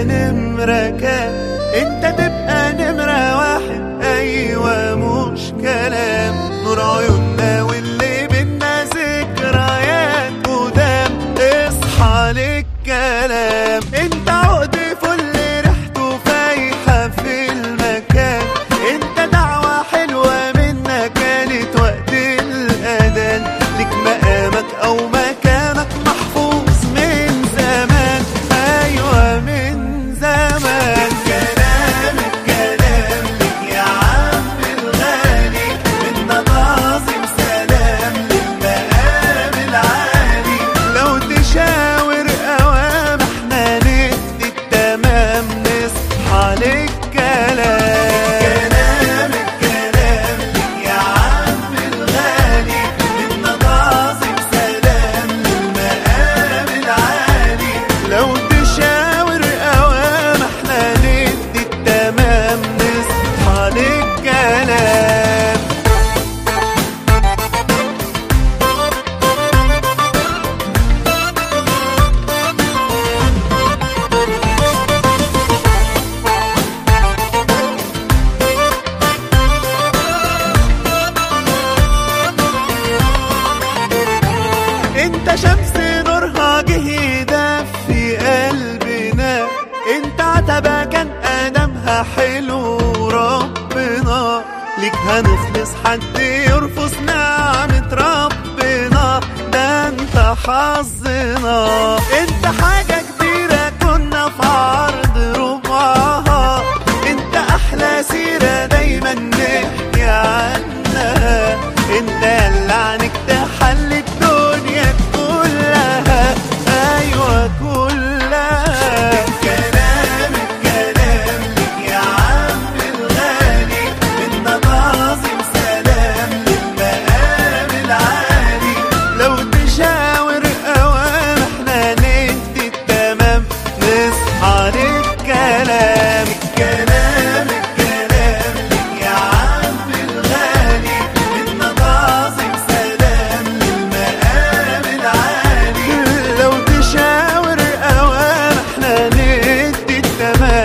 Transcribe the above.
تبقى نمرة كام انت تبقى نمرة واحد ايوه مش كلام نور عيوننا واللي بينا ذكريات قدام اصحى للكلام انت عقد فل ريحته فايحة في المكان انت دعوة حلوة منا كانت وقت الاذان لك مقامك او مكانك محفوظ من زمان ايوه من زمان كلام الكلام لك يا عم الغالي منا تعظيم سلام للمقام العالي لو تشاور اوام احنا ندي التمام نصحى للكلام كلام الكلام لك يا عم الغالي منا تعظيم سلام للمقام العالي لو تشاور اوام احنا ندي التمام نصحى للكلام انت شمس نورها جه يدفي قلبنا انت عتبة كان ادمها حلو ربنا ليك هنخلص حد يرفض نعمة ربنا ده انت حظنا انت حاجة كبيرة كنا في عرض ربعها انت احلى سيرة دايما نحكي عنها انت اللي عنك تحل الدنيا كلها ايوه كلها كلام الكلام لك يا عم الغالي منا تعظيم سلام للمقام العالي لو تشاور اوام احنا ندي التمام نصحى للكلام الكلام الكلام لك يا عم الغالي منا تعظيم سلام للمقام العالي لو تشاور اوام احنا ندي التمام